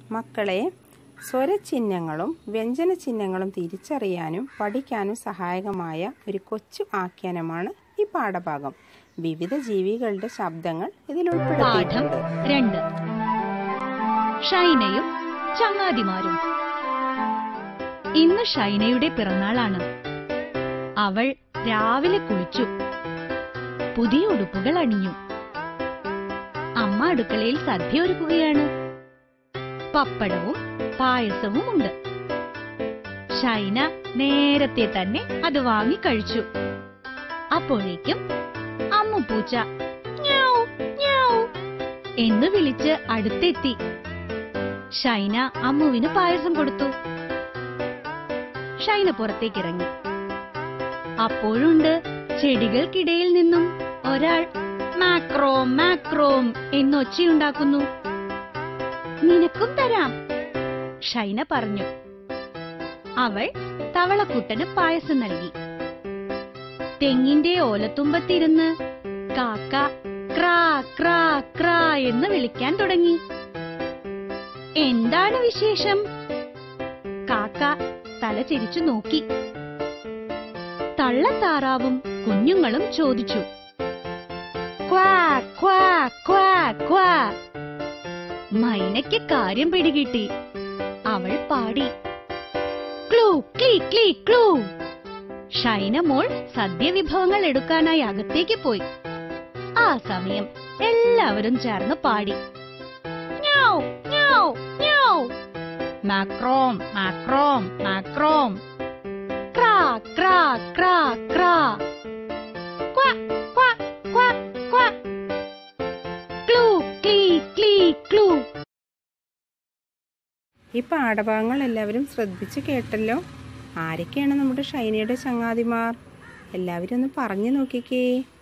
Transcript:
മക്കളെ സ്വരചിഹ്നങ്ങളും വ്യഞ്ജന ചിഹ്നങ്ങളും തിരിച്ചറിയാനും പഠിക്കാനും സഹായകമായ ഒരു കൊച്ചു ആഖ്യാനമാണ് ഈ പാഠഭാഗം വിവിധ ജീവികളുടെ ശബ്ദങ്ങൾ ഇതിൽ പാഠം ഉൾപ്പെടുത്തിയിട്ടുണ്ട് രണ്ട് ഷൈനയും ചങ്ങാതിമാരും ഇന്ന് ഷൈനയുടെ പിറന്നാളാണ് അവൾ രാവിലെ കുളിച്ചു പുതിയ ഉടുപ്പുകൾ അണിഞ്ഞു അമ്മ അടുക്കളയിൽ സദ്യ ഒരുക്കുകയാണ് പപ്പടവും പായസവും ഉണ്ട് ഷൈന നേരത്തെ തന്നെ അത് വാങ്ങി കഴിച്ചു അപ്പോഴേക്കും അമ്മുപൂച്ച "ഞ്ഞാവ്, ഞ്ഞാവ്" എന്ന് വിളിച്ച് അടുത്തെത്തി ഷൈന അമ്മുവിന് പായസം കൊടുത്തു ഷൈന പുറത്തേക്കിറങ്ങി അപ്പോഴുണ്ട് ചെടികൾക്കിടയിൽ നിന്നും ഒരാൾ മാക്രോം മാക്രോം എന്നൊച്ചയുണ്ടാക്കുന്നു നിനക്കും തരാം ഷൈന പറഞ്ഞു അവൾ തവളക്കുട്ടന് പായസം നൽകി തെങ്ങിന്റെ ഓലത്തുമ്പത്തിരുന്ന് കാക്ക ക്രാ ക്രാ ക്രാ എന്ന് വിളിക്കാൻ തുടങ്ങി എന്താണ് വിശേഷം കാക്ക തല ചെരിച്ചു നോക്കി തള്ളത്താറാവും കുഞ്ഞുങ്ങളും ചോദിച്ചു ക്വാ ക്വാ ക്വാ ക്വാ മൈനയ്ക്ക് കാര്യം പിടികിട്ടി അവൾ പാടി ക്ലൂ ക്ലീ ക്ലീ ക്ലൂ ഷൈന മോൾ സദ്യവിഭവങ്ങൾ എടുക്കാനായി അകത്തേക്ക് പോയി ആ സമയം എല്ലാവരും ചേർന്ന് പാടി ഞ്ഞാവ്, ഞ്ഞാവ്, ഞ്ഞാവ്. മാക്രോം മാക്രോം മാക്രോം ക്രാ ക്രാ ക്രാ ക്രാ ക്വാ ക്വാ ക്വാ ക്വാ ക്ലൂ ക്ലീ ക്ലീ ക്ലൂ ഈ പാഠഭാഗങ്ങൾ എല്ലാവരും ശ്രദ്ധിച്ച് കേട്ടല്ലോ ആരൊക്കെയാണ് നമ്മുടെ ഷൈനയുടെ ചങ്ങാതിമാർ എല്ലാവരും ഒന്ന് പറഞ്ഞു നോക്കിക്കേ